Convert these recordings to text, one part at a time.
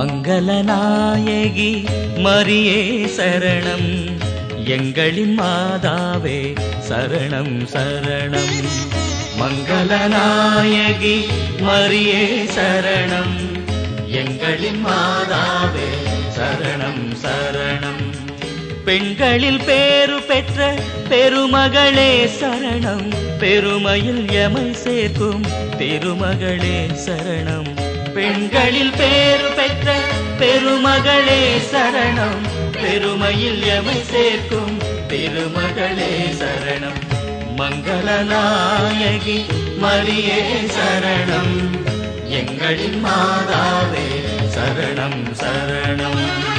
மங்களநாயகி மரியே சரணம் எங்களின் மாதாவே சரணம் சரணம் மங்களநாயகி மரியே சரணம் எங்களின் மாதாவே சரணம் சரணம் பெண்களில் பேரு பெற்ற பெருமகளே சரணம் பெருமையில் எமை சேர்க்கும் திருமகளே சரணம் பெண்களில் பேரு பெற்ற பெருமகளே சரணம் பெருமையில் எமை சேர்க்கும் திருமகளே சரணம் மங்களநாயகி மரியே சரணம் எங்களின் மாதாவே சரணம் சரணம்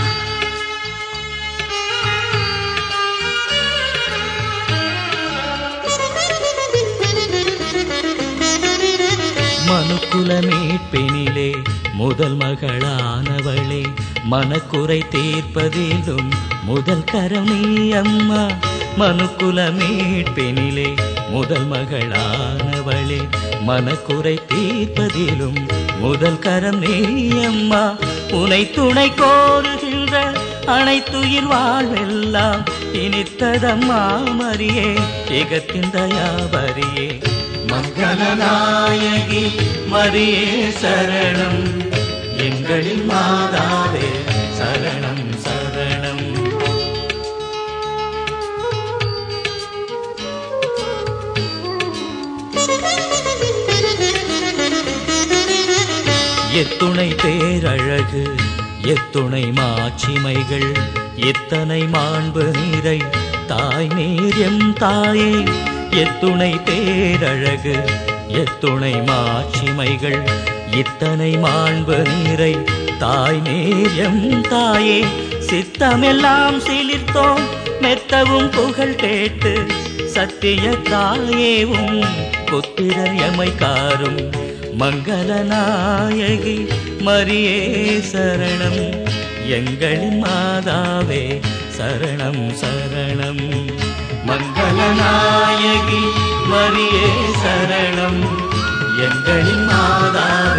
மனுக்குல மீட்பினிலே முதல் மகளானவளே மனக்குறை தீர்ப்பதிலும் முதல் கரணி அம்மா மனுக்குல மீட்பினிலே முதல் மகளானவளே மனக்குறை தீர்ப்பதிலும் முதல் கரம் நீ அம்மா உனை துணை கோருகின்ற அனைத்துயிர் வாழ்வெல்லாம் இனித்ததம்மா மரியே ஏகத்தின் தயாபரியே மங்களநாயகி மரியே சரணம் எங்களின் மாதாவே சரணம் சரணம் எத்துணை பேரழகு எத்துணை மாட்சிமைகள் எத்தனை மாண்பு நீரை தாய் நேரியம் தாயே எத்துணை பேரழகு எத்துணை மாட்சிமைகள் இத்தனை மாண்பு நீரை தாய் நேரியம் தாயே சித்தமெல்லாம் சிலிர்த்தோம் மெத்தவும் புகழ் கேட்டு சத்திய தாயேவும் புத்திரர் எமை காரும் மங்களநாயகி மரியே சரணம் எங்களின் மாதாவே சரணம் சரணம் மங்களநாயகி மரியே சரணம் எங்களின் மாதாவே